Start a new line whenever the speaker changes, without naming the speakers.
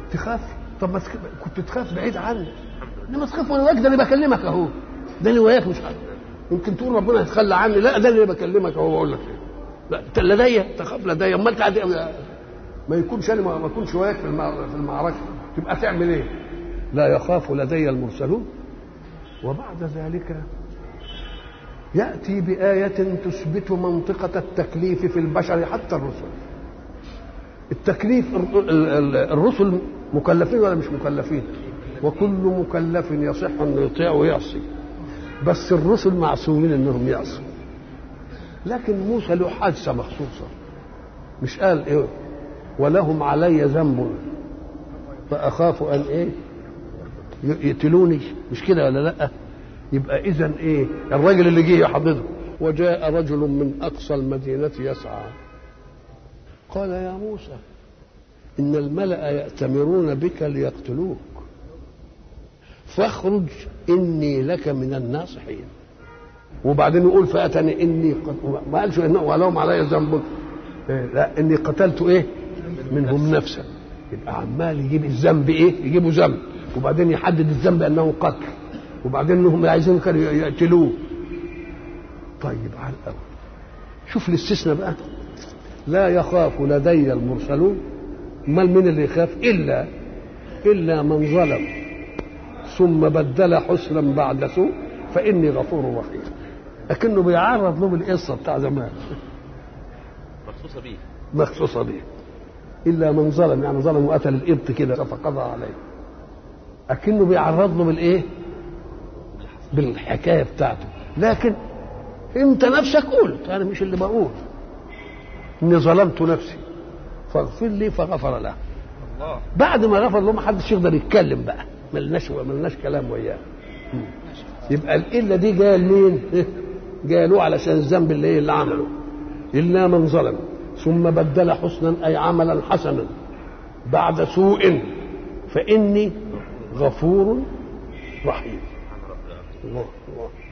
تخاف طب ما تخ... كنت تخاف بعيد عني انما تخاف وانا وياك ده اللي بكلمك اهو ده اللي وياك مش عارف يمكن تقول ربنا يتخلى عني لا ده اللي بكلمك اهو بقول لك لا انت لدي تخاف لدي امال تعد ما يكونش انا ما اكونش وياك في في المعركه تبقى تعمل ايه؟ لا يخاف لدي المرسلون وبعد ذلك ياتي بايه تثبت منطقه التكليف في البشر حتى الرسل التكليف الرسل مكلفين ولا مش مكلفين وكل مكلف يصح انه يطيع ويعصي بس الرسل معصومين انهم يعصوا لكن موسى له حادثه مخصوصه مش قال ايه ولهم علي ذنب فاخاف ان ايه يقتلوني مش كده ولا لا يبقى اذا ايه الراجل اللي جه يحضده وجاء رجل من اقصى المدينه يسعى قال يا موسى ان الملا ياتمرون بك ليقتلوك فاخرج اني لك من الناصحين وبعدين يقول فاتني اني قد ما قالش انه ولهم علي ذنب لا اني قتلت ايه منهم نفسا يبقى عمال يجيب الذنب ايه يجيبوا ذنب وبعدين يحدد الذنب انه قتل وبعدين انهم عايزين كانوا يقتلوه طيب على الاول شوف الاستثناء بقى لا يخاف لدي المرسلون امال مين اللي يخاف الا الا من ظلم ثم بدل حسنا بعد سوء فاني غفور رحيم لكنه بيعرض له بالقصه بتاع زمان
مخصوصة بيه
مخصوصه به الا من ظلم يعني ظلم وقتل الابط كده فقضى عليه لكنه بيعرض له بالايه بالحكايه بتاعته لكن انت نفسك قلت انا مش اللي بقول اني ظلمت نفسي فاغفر لي فغفر له
الله
بعد ما غفر له ما حدش يقدر يتكلم بقى ملناش ملناش كلام وياه يبقى الإلا دي جايه لمين؟ جايه له علشان الذنب اللي ايه اللي عمله إلا من ظلم ثم بدل حسنا أي عملا حسنا بعد سوء فإني غفور رحيم الله الله